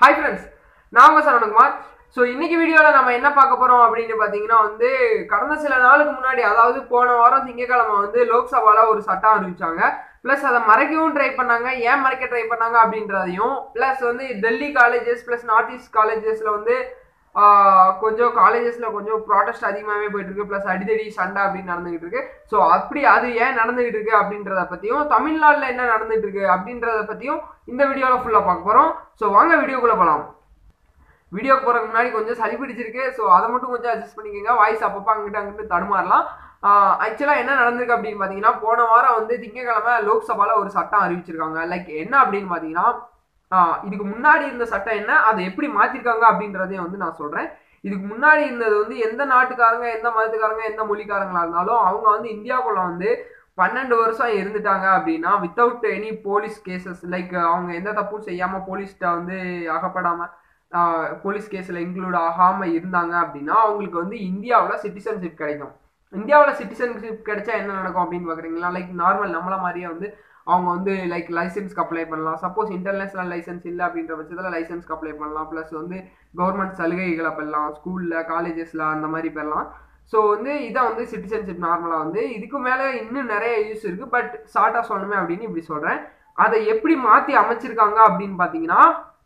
hi friends நான் உங்க Saravanakumar so இன்னைக்கு வீடியோவில் நம்ம என்ன பார்க்க போகிறோம் அப்படின்னு பார்த்தீங்கன்னா வந்து கடந்த சில நாளுக்கு முன்னாடி அதாவது போன வாரம் திங்கக்கிழமை வந்து லோக்சபாவில் ஒரு சட்டம் அறிவிச்சாங்க ப்ளஸ் அதை மறைக்கவும் ட்ரை பண்ணாங்க ஏன் மறைக்க ட்ரை பண்ணாங்க அப்படின்றதையும் ப்ளஸ் வந்து Delhi colleges plus North East காலேஜஸில் வந்து ஆஹ், கொஞ்சம் காலேஜஸில் கொஞ்சம் ப்ராடஸ்ட் அதிகமாகவே போயிட்டு இருக்கு ப்ளஸ் அடிதடி சண்டை அப்படின்னு நடந்துகிட்டு இருக்கு ஸோ அப்படி அது ஏன் நடந்துகிட்டு இருக்கு அப்படின்றத பற்றியும் தமிழ்நாட்டில் என்ன நடந்துட்டு இருக்கு அப்படின்றத பற்றியும் இந்த வீடியோவில் ஃபுல்லாக பார்க்க போகிறோம் ஸோ வாங்க வீடியோக்குள்ளே போகலாம் வீடியோக்கு போகிறதுக்கு முன்னாடி கொஞ்சம் சளி பிடிச்சிருக்கு ஸோ அதை மட்டும் கொஞ்சம் அட்ஜஸ்ட் பண்ணிக்கோங்க வாய்ஸ் அப்பப்போ அங்கிட்டு அங்கிட்டு தடுமாறலாம் ஆக்சுவலாக என்ன நடந்திருக்கு அப்படின்னு பார்த்தீங்கன்னா போன வாரம் வந்து திங்கக்கிழமை லோக்சபாவில் ஒரு சட்டம் அறிவிச்சிருக்காங்க லைக் என்ன அப்படின்னு பார்த்தீங்கன்னா ஆஹ் இதுக்கு முன்னாடி இருந்த சட்டம் என்ன அதை எப்படி மாற்றிருக்காங்க அப்படின்றதையும் வந்து நான் சொல்கிறேன் இதுக்கு முன்னாடி இருந்தது வந்து எந்த நாட்டுக்காரங்க எந்த மதத்துக்காரங்க எந்த மொழிக்காரங்களா இருந்தாலும் அவங்க வந்து இந்தியாவுக்குள்ள வந்து பன்னெண்டு வருஷம் இருந்துட்டாங்க அப்படின்னா without any police cases like அவங்க எந்த தப்பும் செய்யாமல் போலீஸ்கிட்ட வந்து அகப்படாமல் போலீஸ் கேஸில் இன்க்ளூட் ஆகாமல் இருந்தாங்க அப்படின்னா அவங்களுக்கு வந்து இந்தியாவில் சிட்டிசன்ஷிப் கிடைக்கும் இந்தியாவில் சிட்டிசன்ஷிப் கிடைச்சா என்ன நடக்கும் அப்படின்னு பார்க்குறீங்களா லைக் நார்மல் நம்மள மாதிரியே வந்து அவங்க வந்து லைக் லைசன்ஸ்க்கு அப்ளை பண்ணலாம் சப்போஸ் இன்டர்நேஷனல் லைசன்ஸ் இல்லை அப்படின்ற பட்சத்தில் லைசன்ஸ்க்கு அப்ளை பண்ணலாம் ப்ளஸ் வந்து கவர்மெண்ட் சலுகைகளை பெறலாம் ஸ்கூலில் காலேஜஸில் அந்த மாதிரி பெறலாம் ஸோ வந்து இதான் வந்து சிட்டிசன்ஷிப் நார்மலாக வந்து இதுக்கு மேலே இன்னும் நிறைய யூஸ் இருக்குது பட் ஷார்ட்டாக சொல்லணுமே அப்படின்னு இப்படி சொல்கிறேன் அதை எப்படி மாற்றி அமைச்சிருக்காங்க அப்படின்னு பார்த்தீங்கன்னா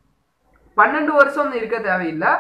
பன்னெண்டு வருஷம் இருக்க தேவையில்லை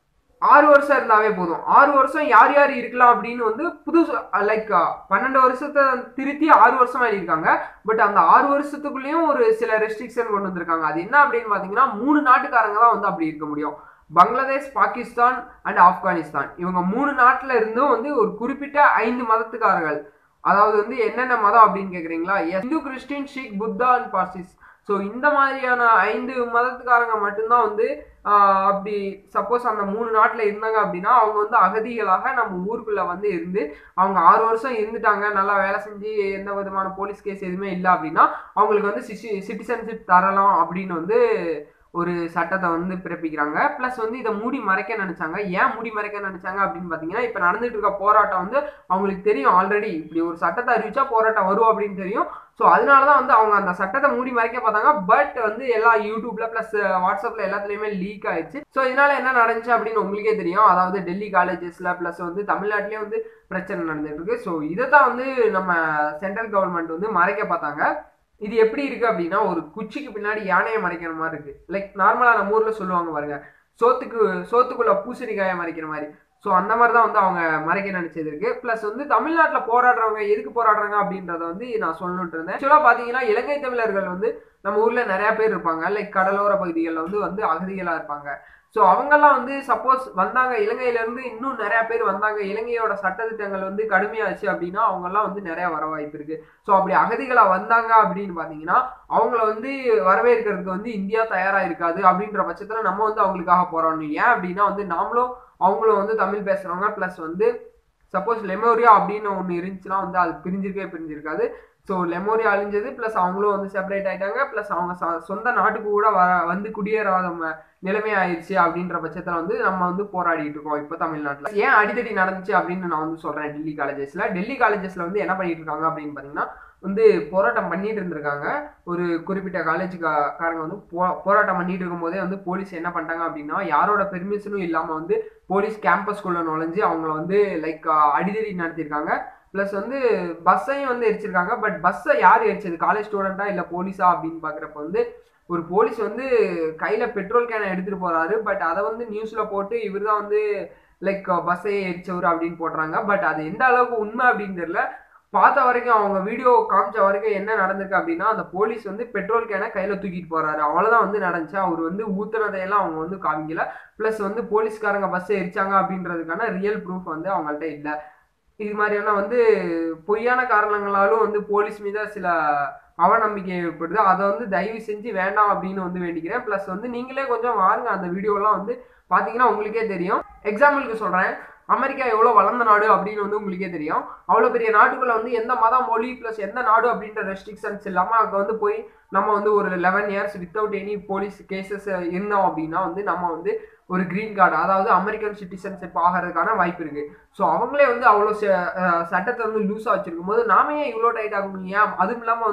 ஆறு வருஷம் இருந்தாவே போதும் ஆறு வருஷம் யார் யார் இருக்கலாம் அப்படின்னு வந்து புது லைக் பன்னெண்டு வருஷத்தை திருத்தி ஆறு வருஷம் எழுதியிருக்காங்க பட் அந்த ஆறு வருஷத்துக்குள்ளேயும் ஒரு சில ரெஸ்ட்ரிக்ஷன் கொண்டு வந்திருக்காங்க அது என்ன அப்படின்னு பார்த்தீங்கன்னா மூணு நாட்டுக்காரங்க தான் வந்து அப்படி இருக்க முடியும் பங்களாதேஷ் பாகிஸ்தான் அண்ட் ஆப்கானிஸ்தான் இவங்க மூணு நாட்டில் இருந்தும் வந்து ஒரு குறிப்பிட்ட ஐந்து மதத்துக்காரர்கள் அதாவது வந்து என்னென்ன மதம் அப்படின்னு கேட்குறீங்களா Hindu Christian Sikh Buddha and Parsis so இந்த மாதிரியான ஐந்து மதத்துக்காரங்க மட்டும்தான் வந்து ஆஹ், அப்படி சப்போஸ் அந்த மூணு நாட்டில் இருந்தாங்க அப்படின்னா அவங்க வந்து அகதிகளாக நம்ம ஊருக்குள்ளே வந்து இருந்து அவங்க ஆறு வருஷம் இருந்துட்டாங்க நல்லா வேலை செஞ்சு எந்த விதமான போலீஸ் கேஸ் எதுவுமே இல்லை அப்படின்னா அவங்களுக்கு வந்து சிட்டிசன்ஷிப் தரலாம் அப்படின்னு வந்து ஒரு சட்டத்தை வந்து பிறப்பிக்கிறாங்க ப்ளஸ் வந்து இதை மூடி மறைக்க நினைச்சாங்க ஏன் மூடி மறைக்க நினைச்சாங்க அப்படின்னு பார்த்தீங்கன்னா இப்போ நடந்துட்டு இருக்க போராட்டம் வந்து அவங்களுக்கு தெரியும் ஆல்ரெடி இப்படி ஒரு சட்டத்தை அறிவிச்சா போராட்டம் வரும் அப்படின்னு தெரியும் ஸோ அதனால தான் வந்து அவங்க அந்த சட்டத்தை மூடி மறைக்க பார்த்தாங்க பட் வந்து எல்லா யூடியூப்ல ப்ளஸ் வாட்ஸ்அப்ல எல்லாத்துலேயுமே லீக் ஆயிடுச்சு ஸோ இதனால என்ன நடந்துச்சு அப்படின்னு உங்களுக்கே தெரியும் அதாவது டெல்லி காலேஜஸ்ல ப்ளஸ் வந்து தமிழ்நாட்டிலேயே வந்து பிரச்சனை நடந்துட்டு இருக்கு ஸோ இதை தான் வந்து நம்ம சென்ட்ரல் கவர்மெண்ட் வந்து மறைக்க பார்த்தாங்க இது எப்படி இருக்கு அப்படின்னா ஒரு குச்சிக்கு பின்னாடி யானையை மறைக்கிற மாதிரி இருக்கு லைக் நார்மலா நம்ம ஊர்ல சொல்லுவாங்க பாருங்க சோத்துக்கு சோத்துக்குள்ள பூசணிக்காயை மறைக்கிற மாதிரி ஸோ அந்த மாதிரி தான் வந்து அவங்க மறைக்க நினைச்சது இருக்கு ப்ளஸ் வந்து தமிழ்நாட்டில் போராடுறவங்க எதுக்கு போராடுறாங்க அப்படின்றத வந்து நான் சொல்லணுட்டு இருந்தேன் ஆக்சுவலாக பார்த்தீங்கன்னா இலங்கை தமிழர்கள் வந்து நம்ம ஊரில் நிறைய பேர் இருப்பாங்க லைக் கடலோர பகுதிகளில் வந்து வந்து அகதிகளாக இருப்பாங்க ஸோ அவங்கெல்லாம் வந்து சப்போஸ் வந்தாங்க இலங்கையிலேருந்து இன்னும் நிறைய பேர் வந்தாங்க இலங்கையோட சட்டத்திட்டங்கள் வந்து கடுமையாச்சு அப்படின்னா அவங்கெல்லாம் வந்து நிறைய வர வாய்ப்பு இருக்கு ஸோ அப்படி அகதிகளாக வந்தாங்க அப்படின்னு பார்த்தீங்கன்னா அவங்கள வந்து வரவேற்கிறதுக்கு வந்து இந்தியா தயாராக இருக்காது அப்படின்ற பட்சத்தில் நம்ம வந்து அவங்களுக்காக போராடணும் ஏன் அப்படின்னா வந்து நாமளும் அவங்களும் வந்து தமிழ் பேசுகிறவங்க ப்ளஸ் வந்து சப்போஸ் லெமோரியா அப்படின்னு ஒன்று இருந்துச்சுன்னா வந்து அது பிரிஞ்சிருக்கவே பிரிஞ்சிருக்காது ஸோ லெமோரியா அழிஞ்சது ப்ளஸ் அவங்களும் வந்து செப்பரேட் ஆயிட்டாங்க ப்ளஸ் அவங்க ச- சொந்த நாட்டுக்கு கூட வர வந்து குடியேறாத ம- நிலைமை ஆயிடுச்சு அப்படின்ற பட்சத்தில் வந்து நம்ம வந்து போராடிட்டு இருக்கோம் இப்போ தமிழ்நாட்டில் ஏன் அடிதடி நடந்துச்சு அப்படின்னு நான் வந்து சொல்கிறேன் டெல்லி காலேஜஸில் டெல்லி காலேஜஸில் வந்து என்ன பண்ணிட்டு இருக்காங்க அப்படின்னு பார்த்தீங்கன்னா வந்து போராட்டம் பண்ணிட்டு இருந்திருக்காங்க ஒரு குறிப்பிட்ட காலேஜ் காரங்க வந்து போ போராட்டம் பண்ணிட்டு இருக்கும்போதே வந்து போலீஸ் என்ன பண்ணிட்டாங்க அப்படின்னா யாரோட பெர்மிஷனும் இல்லாமல் வந்து போலீஸ் கேம்பஸ்குள்ளே நுழைஞ்சு அவங்கள வந்து லைக் அடிதடி நடத்தியிருக்காங்க ப்ளஸ் வந்து பஸ்ஸையும் வந்து எரிச்சிருக்காங்க பட் பஸ்ஸை யார் எரிச்சது காலேஜ் ஸ்டூடெண்ட்டா இல்லை போலீஸா அப்படின்னு பார்க்குறப்ப வந்து ஒரு போலீஸ் வந்து கையில் பெட்ரோல் கேனை எடுத்துகிட்டு போகிறாரு பட் அதை வந்து நியூஸில் போட்டு இவர் தான் வந்து லைக் பஸ்ஸையே எரிச்சவர் அப்படின்னு போடுறாங்க பட் அது எந்த அளவுக்கு உண்மை அப்படின்னு தெரியல பார்த்த வரைக்கும் அவங்க வீடியோ காமிச்ச வரைக்கும் என்ன நடந்திருக்கு அப்படின்னா அந்த போலீஸ் வந்து பெட்ரோல் கேனை கையில் தூக்கிட்டு போறாரு அவ்வளோதான் வந்து நடந்துச்சு அவர் வந்து ஊத்துனதையெல்லாம் அவங்க வந்து காமிக்கல ப்ளஸ் வந்து போலீஸ்காரங்க பஸ்ஸை எரிச்சாங்க அப்படின்றதுக்கான ரியல் ப்ரூஃப் வந்து அவங்கள்ட்ட இல்லை இது மாதிரியான வந்து பொய்யான காரணங்களாலும் வந்து போலீஸ் மீது சில அவநம்பிக்கை ஏற்படுது அதை வந்து தயவு செஞ்சு வேண்டாம் அப்படின்னு வந்து வேண்டிக்கிறேன் ப்ளஸ் வந்து நீங்களே கொஞ்சம் வாருங்க அந்த வீடியோலாம் வந்து பார்த்தீங்கன்னா உங்களுக்கே தெரியும் எக்ஸாம்பிளுக்கு சொல்கிறேன் அமெரிக்கா எவ்வளோ வளர்ந்த நாடு அப்படின்னு வந்து உங்களுக்கே தெரியும் அவ்வளோ பெரிய நாட்டுக்குள்ள வந்து எந்த மதம் மொழி ப்ளஸ் எந்த நாடு அப்படின்ற ரெஸ்ட்ரிக்ஷன்ஸ் இல்லாமல் அங்கே வந்து போய் நம்ம வந்து ஒரு eleven years without any police cases இருந்தோம் அப்படின்னா வந்து நம்ம வந்து ஒரு கிரீன் கார்டு அதாவது அமெரிக்கன் சிட்டிசன்ஷிப் ஆகிறதுக்கான வாய்ப்பு இருக்கு ஸோ அவங்களே வந்து அவ்வளோ ச- அஹ் சட்டத்தை வந்து லூஸாக வச்சிருக்கும் போது நாம ஏன் இவ்வளோ டைட் ஆகணும் ஏன் அதுவும் இல்லாமல் வந்து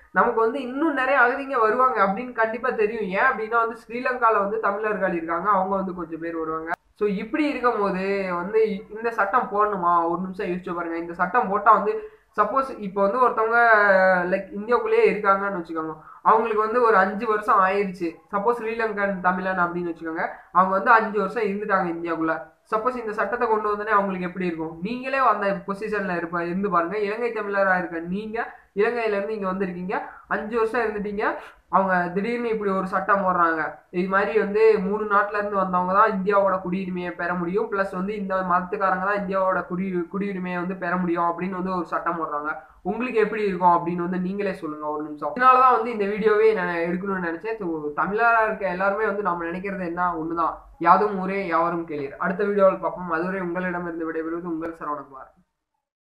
நமக்கு வந்து இன்னும் நிறைய அகதிங்க வருவாங்க அப்படின்னு கண்டிப்பா தெரியும் ஏன் அப்படின்னா வந்து ஸ்ரீலங்கால வந்து தமிழர்கள் இருக்காங்க அவங்க வந்து கொஞ்சம் பேர் வருவாங்க ஸோ இப்படி இருக்கும் போது வந்து இந்த சட்டம் போடணுமா ஒரு நிமிஷம் யோசிச்சு பாருங்க இந்த சட்டம் போட்டா வந்து சப்போஸ் இப்போ வந்து ஒருத்தவங்க லைக் இந்தியாவுக்குள்ளேயே இருக்காங்கன்னு வச்சுக்கோங்க அவங்களுக்கு வந்து ஒரு அஞ்சு வருஷம் ஆயிருச்சு சப்போஸ் ஸ்ரீலங்கன் தமிழன் அப்படின்னு வச்சுக்கோங்க அவங்க வந்து அஞ்சு வருஷம் இருந்துட்டாங்க இந்தியாவுக்குள்ள சப்போஸ் இந்த சட்டத்தை கொண்டு வந்தோடனே அவங்களுக்கு எப்படி இருக்கும் நீங்களே அந்த பொசிஷன்ல இருப்ப இருந்து பாருங்க இலங்கை தமிழரா இருக்க நீங்க இலங்கையில இருந்து இங்க வந்திருக்கீங்க அஞ்சு வருஷம் இருந்துட்டீங்க அவங்க திடீர்னு இப்படி ஒரு சட்டம் போடுறாங்க இது மாதிரி வந்து மூணு நாட்டுல இருந்து வந்தவங்க தான் இந்தியாவோட குடியுரிமையை பெற முடியும் பிளஸ் வந்து இந்த மதத்துக்காரங்க தான் இந்தியாவோட குடி குடியுரிமையை வந்து பெற முடியும் அப்படின்னு வந்து ஒரு சட்டம் போடுறாங்க உங்களுக்கு எப்படி இருக்கும் அப்படின்னு வந்து நீங்களே சொல்லுங்க ஒரு நிமிஷம் இதனாலதான் வந்து இந்த வீடியோவே நான் எடுக்கணும்னு நினைச்சேன் So, தமிழரா இருக்க எல்லாருமே வந்து நம்ம நினைக்கிறது என்ன ஒண்ணுதான் யாதும் ஊரே யாவரும் கேளீர் அடுத்த வீடியோவில் பார்ப்போம் அதுவரை உங்களிடமிருந்து விடைபெறுவது உங்கள் சரவணகுமார்